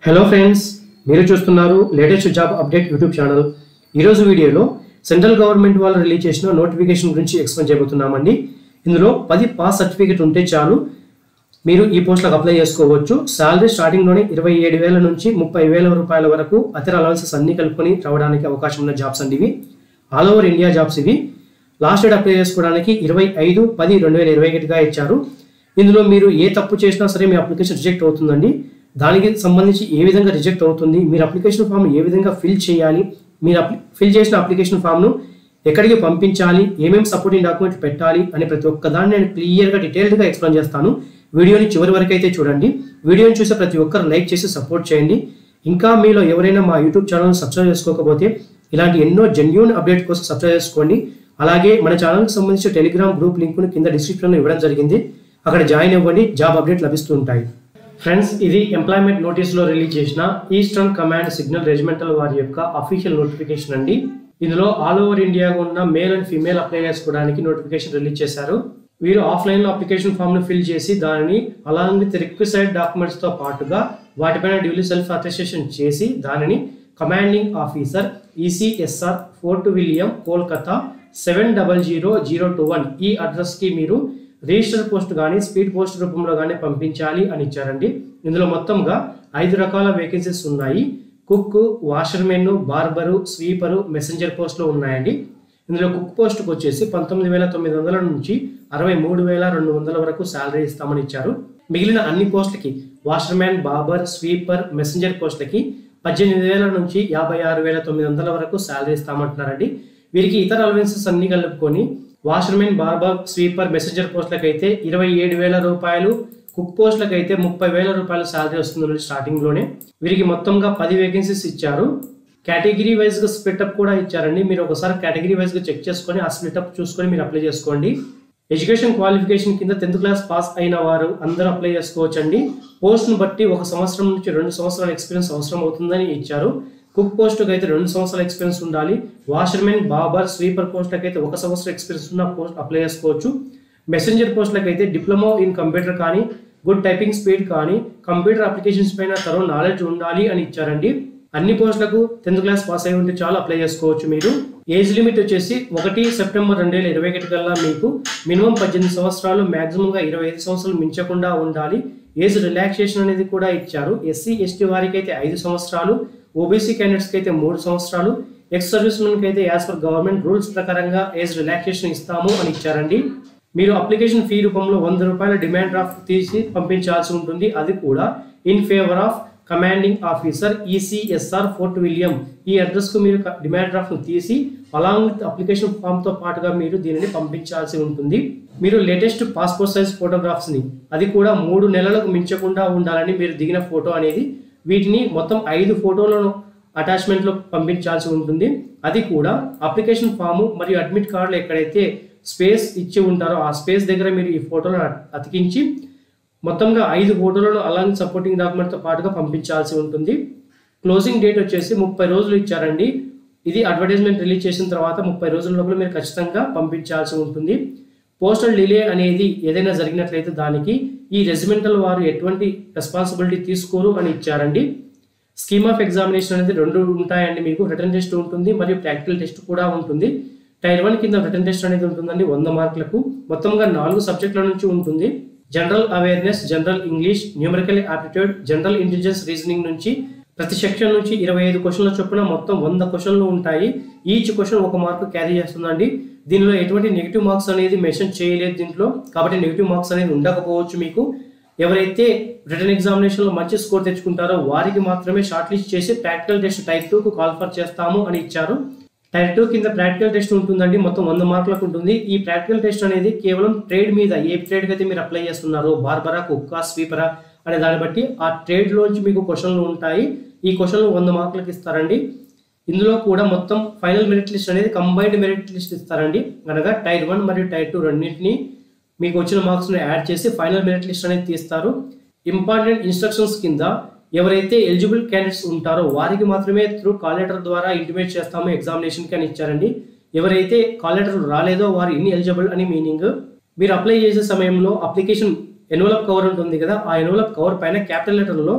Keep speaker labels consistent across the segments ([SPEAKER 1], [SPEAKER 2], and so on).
[SPEAKER 1] hello friends మీరు చూస్తున్నారు latest job update YouTube channel ఈరోజు వీడియోలో సెంట్రల్ గవర్నమెంట్ వాళ్ళు రిలీజ్ చేసిన నోటిఫికేషన్ గురించి ఎక్స్ప్లెయిన్ చేయబోతున్నామండి ఇందులో పది పాస్ సర్టిఫికేట్ ఉంటే చాలు మీరు ఈ పోస్టులకు అప్లై చేసుకోవచ్చు శాలరీ స్టార్టింగ్లోనే ఇరవై ఏడు వేల నుంచి ముప్పై వేల రూపాయల వరకు అతర అలవెన్సెస్ అన్ని కలుపుకొని రావడానికి అవకాశం ఉన్న జాబ్స్ అండి ఇవి ఆల్ ఓవర్ ఇండియా జాబ్స్ ఇవి లాస్ట్ డేట్ అప్లై చేసుకోవడానికి ఇరవై ఐదు పది రెండు వేల ఇరవై ఒకటిగా ఇచ్చారు ఇందులో మీరు ఏ తప్పు చేసినా సరే మీ అప్లికేషన్ రిజెక్ట్ అవుతుందండి దానికి సంబంధించి ఏ విధంగా రిజెక్ట్ అవుతుంది మీరు అప్లికేషన్ ఫామ్ ఏ విధంగా ఫిల్ చేయాలి మీరు ఫిల్ చేసిన అప్లికేషన్ ఫామ్ను ఎక్కడికి పంపించాలి ఏమేమి సపోర్టింగ్ డాక్యుమెంట్ పెట్టాలి అని ప్రతి ఒక్క దాన్ని నేను క్లియర్గా డీటెయిల్డ్గా ఎక్స్ప్లెయిన్ చేస్తాను వీడియోని చివరి వరకు అయితే చూడండి వీడియోని చూసే ప్రతి ఒక్కరు లైక్ చేసి సపోర్ట్ చేయండి ఇంకా మీలో ఎవరైనా మా యూట్యూబ్ ఛానల్ సబ్స్క్రైబ్ చేసుకోకపోతే ఇలాంటి ఎన్నో జెన్యున్ అప్డేట్ కోసం సబ్స్క్రైబ్ చేసుకోండి అలాగే మన ఛానల్కి సంబంధించిన టెలిగ్రామ్ గ్రూప్ లింక్ను కింద డిస్క్రిప్షన్లో ఇవ్వడం జరిగింది అక్కడ జాయిన్ అవ్వండి జాబ్ అప్డేట్ లభిస్తూ ఉంటాయి ఫ్రెండ్స్ ఇది ఎంప్లాయ్మెంట్ నోటీస్లో రిలీజ్ చేసిన ఈస్టర్న్ కమాండ్ సిగ్నల్ రెజిమెంటల్ వారి యొక్క అఫీషియల్ నోటిఫికేషన్ అండి ఇందులో ఆల్ ఓవర్ ఇండియా ఉన్న మేల్ అండ్ ఫీమేల్ అప్లై చేసుకోవడానికి నోటిఫికేషన్ రిలీజ్ చేశారు వీరు ఆఫ్లైన్ లో అప్లికేషన్ ఫామ్ ను ఫిల్ చేసి దానిని అలాంగ్ విత్ రిక్వెసైడ్ డాక్యుమెంట్స్ తో పాటుగా వాటిపైన డ్యూలీ సెల్ఫ్ అటెస్టేషన్ చేసి దానిని commanding officer ECSR Fort William Kolkata seven double zero zero two one ఈ అడ్రస్ కి మీరు రిజిస్టర్ పోస్ట్ కానీ స్పీడ్ పోస్ట్ రూపంలో కానీ పంపించాలి అని ఇచ్చారండి ఇందులో మొత్తంగా ఐదు రకాల వేకెన్సీస్ ఉన్నాయి cook washermen barber sweeper messenger పోస్టులు ఉన్నాయండి ఇందులో కుక్ పోస్ట్కి వచ్చేసి పంతొమ్మిది వేల తొమ్మిది వందల నుంచి అరవై మూడు వేల రెండు వందల వరకు శాలరీ ఇస్తామని ఇచ్చారు మిగిలిన అన్ని పోస్టులకి వాషర్మ్యాన్ బాబర్ స్వీపర్ మెసెంజర్ పోస్టులకి పద్దెనిమిది వేల నుంచి యాభై ఆరు వేల తొమ్మిది వందల వరకు శాలరీ ఇస్తామంటున్నారండి వీరికి ఇతర అలవెన్సెస్ అన్ని కలుపుకొని వాషర్మెన్ బార్బర్ స్వీపర్ మెసెంజర్ పోస్టులకు అయితే ఇరవై ఏడు వేల రూపాయలు కుక్ పోస్టులకు అయితే ముప్పై వేల రూపాయల శాలరీ వస్తుంది స్టార్టింగ్లోనే వీరికి మొత్తంగా పది వేకెన్సీస్ ఇచ్చారు కేటగిరీ వైజ్గా స్ప్లిటప్ కూడా ఇచ్చారండి మీరు ఒకసారి కేటగిరీ వైజ్గా చెక్ చేసుకొని ఆ స్ప్లిటప్ చూసుకొని మీరు అప్లై చేసుకోండి ఎడ్యుకేషన్ క్వాలిఫికేషన్ కింద టెన్త్ క్లాస్ పాస్ అయిన వారు అందరూ అప్లై చేసుకోవచ్చండి పోస్ట్ను బట్టి ఒక సంవత్సరం నుంచి రెండు సంవత్సరాల ఎక్స్పీరియన్స్ అవసరం అవుతుందని ఇచ్చారు కుక్ పోస్ట్కి అయితే రెండు సంవత్సరాల ఎక్స్పీరియన్స్ ఉండాలి వాషర్మెన్ బాబర్ స్వీపర్ పోస్ట్కి అయితే ఒక సంవత్సరం ఎక్స్పీరియన్స్ ఉన్న పోస్ట్ అప్లై చేసుకోవచ్చు మెసెంజర్ పోస్ట్లకు అయితే డిప్లొమా ఇన్ కంప్యూటర్ కానీ గుడ్ టైపింగ్ స్పీడ్ కానీ కంప్యూటర్ అప్లికేషన్స్ పైన తరో నాలెడ్జ్ ఉండాలి అని ఇచ్చారండి అన్ని పోస్టులకు టెన్త్ క్లాస్ పాస్ అయి ఉంటే చాలా అప్లై చేసుకోవచ్చు మీరు ఏజ్ లిమిట్ వచ్చేసి ఒకటి సెప్టెంబర్ రెండు వేల ఇరవై ఒకటి కల్లా మీకు మినిమం పద్దెనిమిది సంవత్సరాలు మాక్సిమంగా ఇరవై ఐదు సంవత్సరాలు మించకుండా ఉండాలి ఏజ్ రిలాక్సేషన్ అనేది కూడా ఇచ్చారు ఎస్సీ ఎస్టీ వారికి అయితే ఐదు సంవత్సరాలు ఓబీసీ క్యాండిడేట్స్కి అయితే మూడు సంవత్సరాలు ఎక్స్ సర్వీస్ మెన్కి అయితే యాజ్ పర్ గవర్నమెంట్ రూల్స్ ప్రకారంగా ఏజ్ రిలాక్సేషన్ ఇస్తాము అని ఇచ్చారండి మీరు అప్లికేషన్ ఫీ రూపంలో వంద రూపాయల డిమాండ్ డ్రాఫ్ట్ తీసి పంపించాల్సి ఉంటుంది అది కూడా in favour of commanding officer ECSR Fort William ఈ అడ్రస్కు మీరు డిమాండ్ డ్రాఫ్ట్ను తీసి అలాంగ్ విత్ అప్లికేషన్ ఫామ్తో పాటుగా మీరు దీనిని పంపించాల్సి ఉంటుంది మీరు లేటెస్ట్ పాస్పోర్ట్ సైజ్ ఫోటోగ్రాఫ్స్ని అది కూడా మూడు నెలలకు మించకుండా ఉండాలని మీరు దిగిన ఫోటో అనేది వీటిని మొత్తం ఐదు ఫోటోలను అటాచ్మెంట్లో పంపించాల్సి ఉంటుంది అది కూడా అప్లికేషన్ ఫాము మరియు అడ్మిట్ కార్డులు ఎక్కడైతే స్పేస్ ఇచ్చి ఉంటారో ఆ స్పేస్ దగ్గర మీరు ఈ ఫోటోలను అతికించి మొత్తంగా ఐదు ఫోటోలను అలాంటి సపోర్టింగ్ డాక్యుమెంట్తో పాటుగా పంపించాల్సి ఉంటుంది క్లోజింగ్ డేట్ వచ్చేసి ముప్పై రోజులు ఇచ్చారండి ఇది అడ్వర్టైజ్మెంట్ రిలీజ్ చేసిన తర్వాత ముప్పై రోజుల లోపల మీరు ఖచ్చితంగా పంపించాల్సి ఉంటుంది పోస్టల్ డిలే అనేది ఏదైనా జరిగినట్లయితే దానికి ఈ రెజిమెంటల్ వారు ఎటువంటి రెస్పాన్సిబిలిటీ తీసుకోరు అని ఇచ్చారండి స్కీమ్ ఆఫ్ ఎగ్జామినేషన్ అనేది రెండు ఉంటాయండి మీకు రిటర్న్ టెస్ట్ ఉంటుంది మరియు ప్రాక్టికల్ టెస్ట్ కూడా ఉంటుంది టైర్ వన్ కింద రిటర్న్ టెస్ట్ అనేది ఉంటుందండి వంద మార్కులకు మొత్తంగా నాలుగు సబ్జెక్టుల నుంచి ఉంటుంది general awareness general English numerical aptitude general intelligence reasoning నుంచి ప్రతి సెక్షన్ నుంచి ఇరవై ఐదు క్వశ్చన్ల చొప్పున మొత్తం వంద క్వశ్చన్లు ఉంటాయి ఈచ్ క్వశ్చన్ ఒక మార్కు క్యారీ చేస్తుందండి దీనిలో ఎటువంటి నెగిటివ్ మార్క్స్ అనేది మెన్షన్ చేయలేదు దీంట్లో కాబట్టి నెగిటివ్ మార్క్స్ అనేది ఉండకపోవచ్చు మీకు ఎవరైతే రిటర్న్ ఎగ్జామినేషన్లో మంచి స్కోర్ తెచ్చుకుంటారో వారికి మాత్రమే షార్ట్ లిస్ట్ చేసి ప్రాక్టికల్ టెస్ట్ టైప్ టూకు కాల్ఫర్ చేస్తాము అని ఇచ్చారు టైప్ టూ కింద ప్రాక్టికల్ టెస్ట్ ఉంటుందండి మొత్తం వంద మార్కులకు ఉంటుంది ఈ ప్రాక్టికల్ టెస్ట్ అనేది కేవలం ట్రేడ్ మీద ఏ ట్రేడ్కి అయితే మీరు అప్లై చేస్తున్నారో బార్బరా కుక్క స్వీపరా అనే దాన్ని బట్టి ఆ ట్రేడ్లోంచి మీకు క్వశ్చన్లు ఉంటాయి ఈ క్వశ్చన్లు వంద మార్కులకు ఇస్తారండి ఇందులో కూడా మొత్తం ఫైనల్ మెరిట్ లిస్ట్ అనేది కంబైన్డ్ మెరిట్ లిస్ట్ ఇస్తారండి అనగా టైర్ వన్ మరియు టైర్ టూ రెండింటిని మీకు వచ్చిన మార్క్స్ని యాడ్ చేసి ఫైనల్ మెరిట్ లిస్ట్ అనేది తీస్తారు ఇంపార్టెంట్ ఇన్స్ట్రక్షన్స్ కింద ఎవరైతే ఎలిజిబుల్ క్యాండిడేట్స్ ఉంటారో వారికి మాత్రమే త్రూ కాల్ లెటర్ ద్వారా ఇంటిమేట్ చేస్తాము ఎగ్జామినేషన్కి అని ఇచ్చారండి ఎవరైతే కాల్ లెటర్ రాలేదో వారు ఇన్ ఎలిజిబుల్ అని మీనింగ్ మీరు అప్లై చేసే సమయంలో అప్లికేషన్ ఎన్వలప్ కవర్ ఉంటుంది కదా ఆ ఎన్వలప్ కవర్ పైన క్యాపిటల్ లెటర్లో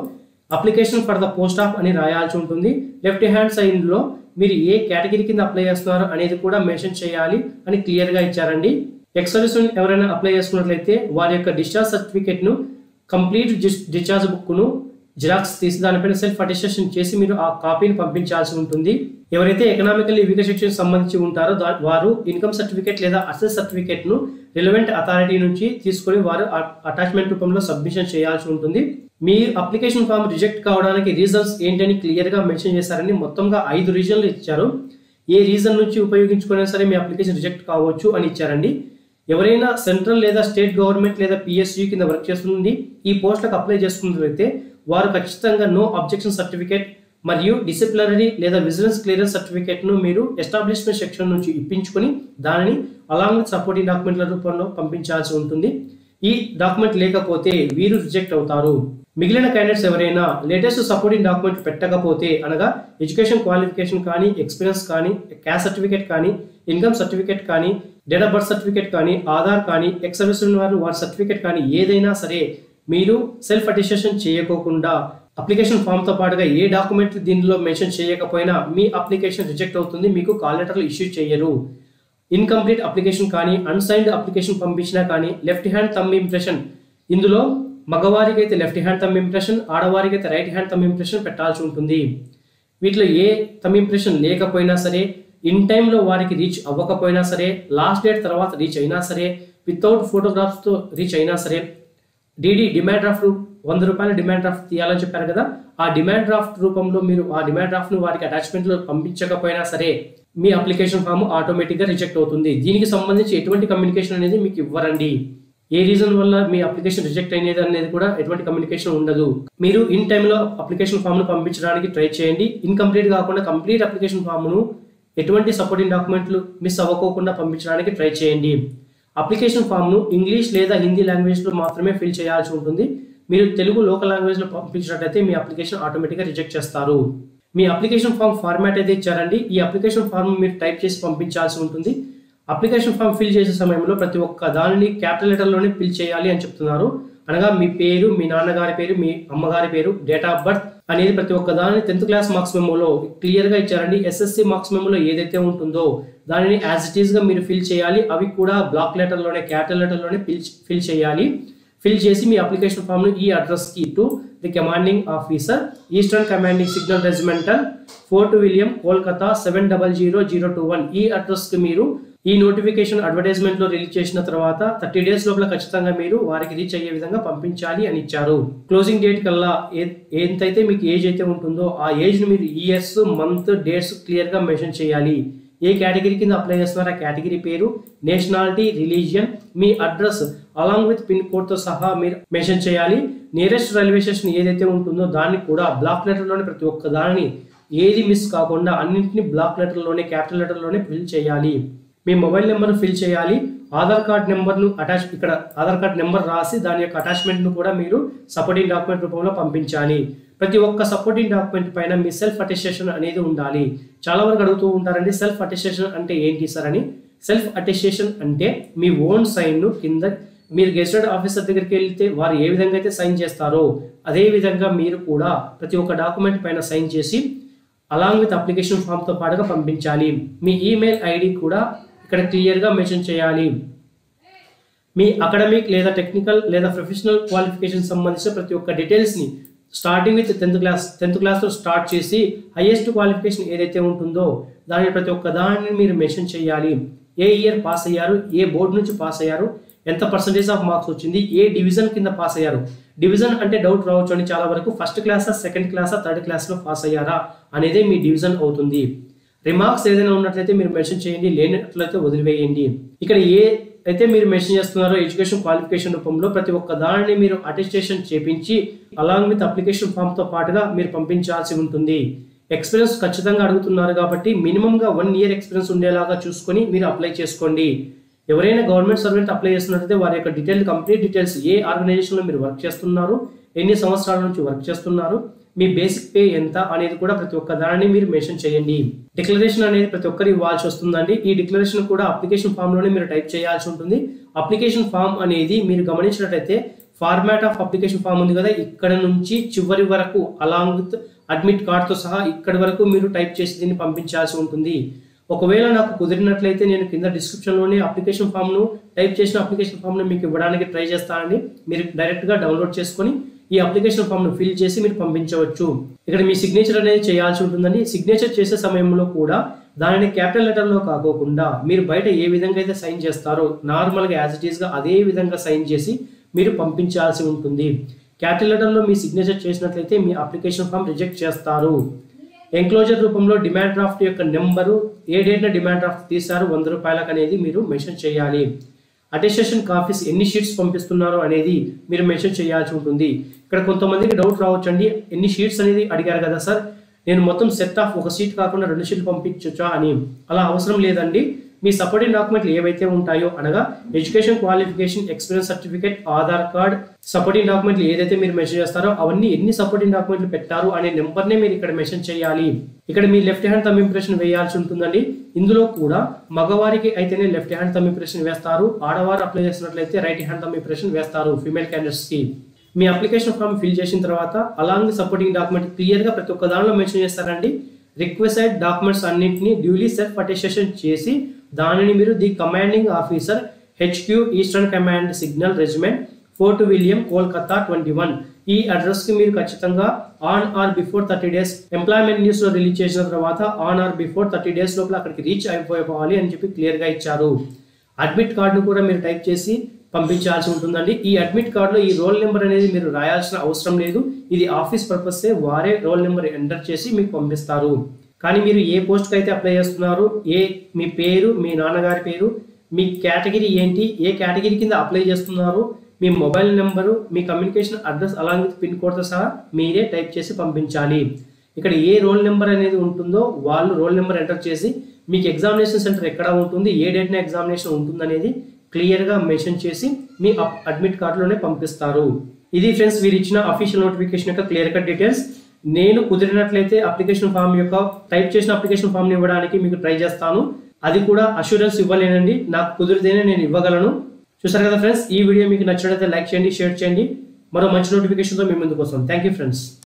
[SPEAKER 1] application for the post of అని రాయాల్సి ఉంటుంది లెఫ్ట్ హ్యాండ్ సైడ్ లో మీరు ఏ కేటగిరీ కింద అప్లై చేస్తున్నారు అనేది కూడా మెన్షన్ చేయాలి అని క్లియర్ గా ఇచ్చారండి ఎక్స్ సర్వీస్ ఎవరైనా అప్లై చేసుకున్నట్లయితే వారి యొక్క డిశ్చార్జ్ సర్టిఫికేట్ ను కంప్లీట్ డిశ్చార్జ్ బుక్ ను జిరాక్స్ తీసి దానిపైన సెల్ఫ్ అటెస్టేషన్ చేసి మీరు ఆ కాపీని పంపించాల్సి ఉంటుంది ఎవరైతే ఎకనామికల్లీ వీకర్ సెక్షన్ సంబంధించి ఉంటారో దా- వారు ఇన్కమ్ సర్టిఫికేట్ లేదా అసెస్ సర్టిఫికేట్ ను రిలవెంట్ అథారిటీ నుంచి తీసుకొని వారు అటాచ్మెంట్ రూపంలో సబ్మిషన్ చేయాల్సి ఉంటుంది మీ అప్లికేషన్ ఫామ్ రిజెక్ట్ కావడానికి రీజన్స్ ఏంటని క్లియర్ గా మెన్షన్ చేశారని మొత్తంగా ఐదు రీజన్లు ఇచ్చారు ఏ రీజన్ నుంచి ఉపయోగించుకున్నా సరే మీ అప్లికేషన్ రిజెక్ట్ కావచ్చు అని ఇచ్చారండి ఎవరైనా సెంట్రల్ లేదా స్టేట్ గవర్నమెంట్ లేదా పిఎస్యూ కింద వర్క్ చేస్తుంది ఈ పోస్టులకు అప్లై చేసుకున్నట్లయితే వారు ఖచ్చితంగా నో అబ్జెక్షన్ సర్టిఫికేట్ మరియు డిసిప్లినరీ లేదా విజిలెన్స్ క్లియరెన్స్ సర్టిఫికేట్ ను మీరు ఎస్టాబ్లిష్మెంట్ సెక్షన్ నుంచి ఇప్పించుకొని దానిని అలాంగ్ విత్ సపోర్టింగ్ డాక్యుమెంట్ల రూపంలో పంపించాల్సి ఉంటుంది ఈ డాక్యుమెంట్ లేకపోతే వీరు రిజెక్ట్ అవుతారు మిగిలిన క్యాండిడేట్స్ ఎవరైనా లేటెస్ట్ సపోర్టింగ్ డాక్యుమెంట్ పెట్టకపోతే అనగా ఎడ్యుకేషన్ క్వాలిఫికేషన్ కానీ ఎక్స్పీరియన్స్ కానీ క్యాస్ట్ సర్టిఫికేట్ కానీ ఇన్కమ్ సర్టిఫికేట్ కానీ డేట్ ఆఫ్ బర్త్ సర్టిఫికేట్ కానీ ఆధార్ కానీ ఎక్స్ సర్వీస్ వారు వారి సర్టిఫికేట్ కానీ ఏదైనా సరే మీరు సెల్ఫ్ అటెస్టేషన్ చేయకోకుండా అప్లికేషన్ ఫామ్ తో పాటుగా ఏ డాక్యుమెంట్ దీనిలో మెన్షన్ చేయకపోయినా మీ అప్లికేషన్ రిజెక్ట్ అవుతుంది మీకు కాల్ లెటర్లు ఇష్యూ చేయరు ఇన్కంప్లీట్ అప్లికేషన్ కానీ అన్సైన్డ్ అప్లికేషన్ పంపించినా కానీ లెఫ్ట్ హ్యాండ్ తమ్ ఇంప్రెషన్ ఇందులో మగవారికి అయితే లెఫ్ట్ హ్యాండ్ తమ్ ఇంప్రెషన్ ఆడవారికి అయితే రైట్ హ్యాండ్ తమ్ ఇంప్రెషన్ పెట్టాల్సి ఉంటుంది వీటిలో ఏ తమ్ ఇంప్రెషన్ లేకపోయినా సరే ఇన్ టైంలో వారికి రీచ్ అవ్వకపోయినా సరే లాస్ట్ డేట్ తర్వాత రీచ్ అయినా సరే వితౌట్ ఫోటోగ్రాఫ్స్తో రీచ్ అయినా సరే డిడి డిమాండ్ డ్రాఫ్ట్ వంద రూపాయల డిమాండ్ డ్రాఫ్ట్ తీయాలని చెప్పారు కదా ఆ డిమాండ్ డ్రాఫ్ట్ రూపంలో మీరు ఆ డిమాండ్ డ్రాఫ్ట్ ను వారికి అటాచ్మెంట్ లో పంపించకపోయినా సరే మీ అప్లికేషన్ ఫామ్ ఆటోమేటిక్ గా రిజెక్ట్ అవుతుంది దీనికి సంబంధించి ఎటువంటి కమ్యూనికేషన్ అనేది మీకు ఇవ్వరండి ఏ రీజన్ వల్ల మీ అప్లికేషన్ రిజెక్ట్ అయినది అనేది కూడా ఎటువంటి కమ్యూనికేషన్ ఉండదు మీరు ఇన్ టైంలో అప్లికేషన్ ఫామ్ ను పంపించడానికి ట్రై చేయండి ఇన్కంప్లీట్ కాకుండా కంప్లీట్ అప్లికేషన్ ఫామ్ ను ఎటువంటి సపోర్టింగ్ డాక్యుమెంట్లు మిస్ అవ్వకోకుండా పంపించడానికి ట్రై చేయండి అప్లికేషన్ ఫామ్ ను ఇంగ్లీష్ లేదా హిందీ లాంగ్వేజ్ లో మాత్రమే ఫిల్ చేయాల్సి ఉంటుంది మీరు తెలుగు లోకల్ లాంగ్వేజ్ లో పంపించినట్లయితే మీ అప్లికేషన్ ఆటోమేటిక్ గా రిజెక్ట్ చేస్తారు మీ అప్లికేషన్ ఫామ్ ఫార్మాట్ అయితే ఇచ్చారండి ఈ అప్లికేషన్ ఫామ్ మీరు టైప్ చేసి పంపించాల్సి ఉంటుంది అప్లికేషన్ ఫామ్ ఫిల్ చేసే సమయంలో ప్రతి ఒక్క దానిని క్యాపిటల్ లెటర్ లోనే ఫిల్ చేయాలి అని చెప్తున్నారు అనగా మీ పేరు మీ నాన్నగారి పేరు మీ అమ్మగారి పేరు డేట్ ఆఫ్ బర్త్ అనేది ప్రతి ఒక్క దానిని టెన్త్ క్లాస్ మార్క్స్ మెమోలో క్లియర్ గా ఇచ్చారండి ఎస్ఎస్సి మార్క్స్ మెమోలో ఏదైతే ఉంటుందో దానిని యాజ్ ఇట్ ఈస్ గా మీరు ఫిల్ చేయాలి అవి కూడా బ్లాక్ లెటర్ లోనే క్యాపిటల్ లెటర్ లోనే ఫిల్ ఫిల్ చేయాలి ఫిల్ చేసి మీ అప్లికేషన్ ఫామ్ ను ఈ అడ్రస్ కి to the commanding officer eastern commanding signal regimental Fort William Kolkata seven double zero zero two one ఈ అడ్రస్ కి మీరు ఈ నోటిఫికేషన్ అడ్వర్టైజ్మెంట్ లో రిలీజ్ చేసిన తర్వాత థర్టీ డేస్ లోపల ఖచ్చితంగా మీరు వారికి రీచ్ అయ్యే విధంగా పంపించాలి అని ఇచ్చారు క్లోజింగ్ డేట్ కల్లా ఏ- ఎంతైతే మీకు ఏజ్ అయితే ఉంటుందో ఆ ఏజ్ ని మీరు ఇయర్స్ మంత్ డేట్స్ క్లియర్ గా మెన్షన్ చేయాలి ఏ కేటగిరీ కింద అప్లై చేస్తున్నారో ఆ కేటగిరీ పేరు నేషనాలిటీ రిలీజియన్ మీ address along with pin code తో సహా మీరు మెన్షన్ చేయాలి నియరెస్ట్ రైల్వే స్టేషన్ ఏదైతే ఉంటుందో దాన్ని కూడా బ్లాక్ లెటర్ లోనే ప్రతి ఒక్క దానిని ఏది మిస్ కాకుండా అన్నింటిని బ్లాక్ లెటర్ లోనే క్యాపిటల్ లెటర్ లోనే ఫిల్ చేయాలి మీ మొబైల్ నెంబర్ ఫిల్ చేయాలి ఆధార్ కార్డ్ నెంబర్ ను అటాచ్ ఇక్కడ ఆధార్ కార్డ్ నెంబర్ రాసి దాని యొక్క అటాచ్మెంట్ ను కూడా మీరు సపోర్టింగ్ డాక్యుమెంట్ రూపంలో పంపించాలి ప్రతి ఒక్క సపోర్టింగ్ డాక్యుమెంట్ పైన మీ సెల్ఫ్ అటెస్టేషన్ అనేది ఉండాలి చాలా వరకు అడుగుతూ ఉంటారండి సెల్ఫ్ అటెస్టేషన్ అంటే ఏంటి సార్ అని సెల్ఫ్ అటెస్టేషన్ అంటే మీ ఓన్ సైన్ ను కింద మీరు గెస్టెడ్ ఆఫీసర్ దగ్గరికి వెళ్తే వారు ఏ విధంగా అయితే సైన్ చేస్తారో అదే విధంగా మీరు కూడా ప్రతి ఒక్క డాక్యుమెంట్ పైన సైన్ చేసి అలాంగ్ విత్ అప్లికేషన్ ఫామ్ తో పాటుగా పంపించాలి మీ ఈమెయిల్ ఐడి కూడా ఇక్కడ క్లియర్ గా మెన్షన్ చేయాలి మీ అకాడమిక్ లేదా టెక్నికల్ లేదా ప్రొఫెషనల్ క్వాలిఫికేషన్ సంబంధించిన ప్రతి ఒక్క డీటెయిల్స్ ని starting with tenth class tenth class తో స్టార్ట్ చేసి హైయెస్ట్ క్వాలిఫికేషన్ ఏదైతే ఉంటుందో దాని ప్రతి ఒక్క దానిని మీరు మెన్షన్ చేయాలి ఏ ఇయర్ పాస్ అయ్యారు ఏ బోర్డు నుంచి పాస్ అయ్యారు ఎంత పర్సంటేజ్ ఆఫ్ మార్క్స్ వచ్చింది ఏ డివిజన్ కింద పాస్ అయ్యారు డివిజన్ అంటే డౌట్ రావచ్చు అని చాలా వరకు ఫస్ట్ క్లాసా సెకండ్ క్లాసా థర్డ్ క్లాస్ లో పాస్ అయ్యారా అనేదే మీ డివిజన్ అవుతుంది రిమార్క్స్ ఏదైనా ఉన్నట్లయితే మీరు మెన్షన్ చేయండి లేనట్లయితే వదిలివేయండి ఇక్కడ ఏ అయితే మీరు మెన్షన్ చేస్తున్నారో ఎడ్యుకేషన్ క్వాలిఫికేషన్ రూపంలో ప్రతి ఒక్క దానిని మీరు అటెస్టేషన్ చేపించి అలాంగ్ విత్ అప్లికేషన్ ఫామ్ తో పాటుగా మీరు పంపించాల్సి ఉంటుంది ఎక్స్పీరియన్స్ ఖచ్చితంగా అడుగుతున్నారు కాబట్టి మినిమం గా వన్ ఇయర్ ఎక్స్పీరియన్స్ ఉండేలాగా చూసుకొని మీరు అప్లై చేసుకోండి ఎవరైనా గవర్నమెంట్ సర్వెంట్ అప్లై చేస్తున్నట్లయితే వారి యొక్క డీటెయిల్ కంప్లీట్ డీటెయిల్స్ ఏ ఆర్గనైజేషన్ లో మీరు వర్క్ చేస్తున్నారు ఎన్ని సంవత్సరాల నుంచి వర్క్ చేస్తున్నారు మీ బేసిక్ పే ఎంత అనేది కూడా ప్రతి ఒక్క దానిని మీరు మెన్షన్ చేయండి డిక్లరేషన్ అనేది ప్రతి ఒక్కరు ఇవ్వాల్సి వస్తుందండి ఈ డిక్లరేషన్ కూడా అప్లికేషన్ ఫామ్ లోనే మీరు టైప్ చేయాల్సి ఉంటుంది అప్లికేషన్ ఫామ్ అనేది మీరు గమనించినట్లయితే ఫార్మాట్ ఆఫ్ అప్లికేషన్ ఫామ్ ఉంది కదా ఇక్కడ నుంచి చివరి వరకు అలాంగ్ విత్ అడ్మిట్ కార్డ్తో సహా ఇక్కడి వరకు మీరు టైప్ చేసి దీన్ని పంపించాల్సి ఉంటుంది ఒకవేళ నాకు కుదిరినట్లయితే నేను కింద డిస్క్రిప్షన్లోనే అప్లికేషన్ ఫామ్ను టైప్ చేసిన అప్లికేషన్ ఫామ్ను మీకు ఇవ్వడానికి ట్రై చేస్తానండి మీరు డైరెక్ట్గా డౌన్లోడ్ చేసుకొని ఈ అప్లికేషన్ ఫామ్ను ఫిల్ చేసి మీరు పంపించవచ్చు ఇక్కడ మీ సిగ్నేచర్ అనేది చేయాల్సి ఉంటుందండి సిగ్నేచర్ చేసే సమయంలో కూడా దానిని క్యాపిటల్ లెటర్లో కాకోకుండా మీరు బయట ఏ విధంగా అయితే సైన్ చేస్తారో నార్మల్గా యాజ్ ఇట్ ఈస్గా అదే విధంగా సైన్ చేసి మీరు పంపించాల్సి ఉంటుంది క్యాపిటల్ లెటర్లో మీ సిగ్నేచర్ చేసినట్లయితే మీ అప్లికేషన్ ఫామ్ రిజెక్ట్ చేస్తారు ఎంక్లోజర్ రూపంలో డిమాండ్ డ్రాఫ్ట్ యొక్క నెంబరు ఏ డేట్న డిమాండ్ డ్రాఫ్ట్ తీశారు వంద రూపాయలకు అనేది మీరు మెన్షన్ చేయాలి అటెస్టేషన్ కాపీస్ ఎన్ని షీట్స్ పంపిస్తున్నారో అనేది మీరు మెన్షన్ చేయాల్సి ఉంటుంది ఇక్కడ కొంతమందికి డౌట్ రావచ్చండి ఎన్ని షీట్స్ అనేది అడిగారు కదా సార్ నేను మొత్తం సెట్ ఆఫ్ ఒక షీట్ కాకుండా రెండు షీట్లు పంపించొచ్చా అని అలా అవసరం లేదండి మీ సపోర్టింగ్ డాక్యుమెంట్లు ఏవైతే ఉంటాయో అనగా education qualification experience certificate Aadhaar card supporting డాక్యుమెంట్లు ఏదైతే మీరు మెన్షన్ చేస్తారో అవన్నీ ఎన్ని సపోర్టింగ్ డాక్యుమెంట్లు పెట్టారు అనే నెంబర్నే మీరు ఇక్కడ మెన్షన్ చేయాలి ఇక్కడ మీ లెఫ్ట్ హ్యాండ్ తమ్ ఇంప్రెషన్ వేయాల్సి ఉంటుందండి ఇందులో కూడా మగవారికి అయితేనే లెఫ్ట్ హ్యాండ్ తమ్ ఇంప్రెషన్ వేస్తారు ఆడవారు అప్లై చేసినట్లయితే రైట్ హ్యాండ్ తమ్ ఇంప్రెషన్ వేస్తారు ఫీమేల్ క్యాండిడేట్స్ కి మీ అప్లికేషన్ ఫామ్ ఫిల్ చేసిన తర్వాత అలాంగ్ సపోర్టింగ్ డాక్యుమెంట్ క్లియర్ గా ప్రతి ఒక్క దానిలో మెన్షన్ చేస్తారండి రిక్వెస్టెడ్ డాక్యుమెంట్స్ అన్నింటినీ డ్యూలీ సెల్ఫ్ అటెస్టేషన్ చేసి దానిని మీరు the commanding officer HQ eastern command signal regiment Fort William Kolkata twenty one ఈ అడ్రస్ కి మీరు ఖచ్చితంగా on or before thirty days employment news లో రిలీజ్ చేసిన తర్వాత on or before thirty days లోపల అక్కడికి రీచ్ అయిపోవాలి అని చెప్పి క్లియర్ గా ఇచ్చారు అడ్మిట్ కార్డును కూడా మీరు టైప్ చేసి పంపించాల్సి ఉంటుందండి ఈ అడ్మిట్ కార్డులో ఈ రోల్ నెంబర్ అనేది మీరు రాయాల్సిన అవసరం లేదు ఇది ఆఫీస్ పర్పసే వారే రోల్ నెంబర్ ఎంటర్ చేసి మీకు పంపిస్తారు కానీ మీరు ఏ పోస్ట్కి అయితే అప్లై చేస్తున్నారు ఏ మీ పేరు మీ నాన్నగారి పేరు మీ కేటగిరీ ఏంటి ఏ కేటగిరీ కింద అప్లై చేస్తున్నారు మీ మొబైల్ నెంబరు మీ communication address along with pin కోడ్తో సహా మీరే టైప్ చేసి పంపించాలి ఇక్కడ ఏ రోల్ నెంబర్ అనేది ఉంటుందో వాళ్ళు రోల్ నెంబర్ ఎంటర్ చేసి మీకు ఎగ్జామినేషన్ సెంటర్ ఎక్కడ ఉంటుంది ఏ డేట్న ఎగ్జామినేషన్ ఉంటుందనేది క్లియర్గా మెన్షన్ చేసి మీ అడ్మిట్ కార్డులోనే పంపిస్తారు ఇది ఫ్రెండ్స్ వీరు ఇచ్చిన అఫీషియల్ నోటిఫికేషన్ యొక్క క్లియర్ కట్ డీటెయిల్స్ నేను కుదిరినట్లయితే అప్లికేషన్ ఫామ్ యొక్క టైప్ చేసిన అప్లికేషన్ ఫామ్ ఇవ్వడానికి మీకు ట్రై చేస్తాను అది కూడా అష్యూరెన్స్ ఇవ్వలేనండి నాకు కుదిరితేనే నేను ఇవ్వగలను చూసారు కదా ఫ్రెండ్స్ ఈ వీడియో మీకు నచ్చినట్లయితే లైక్ చేయండి షేర్ చేయండి మరో మంచి నోటిఫికేషన్తో మీ ముందుకు వస్తాం థ్యాంక్ యూ ఫ్రెండ్స్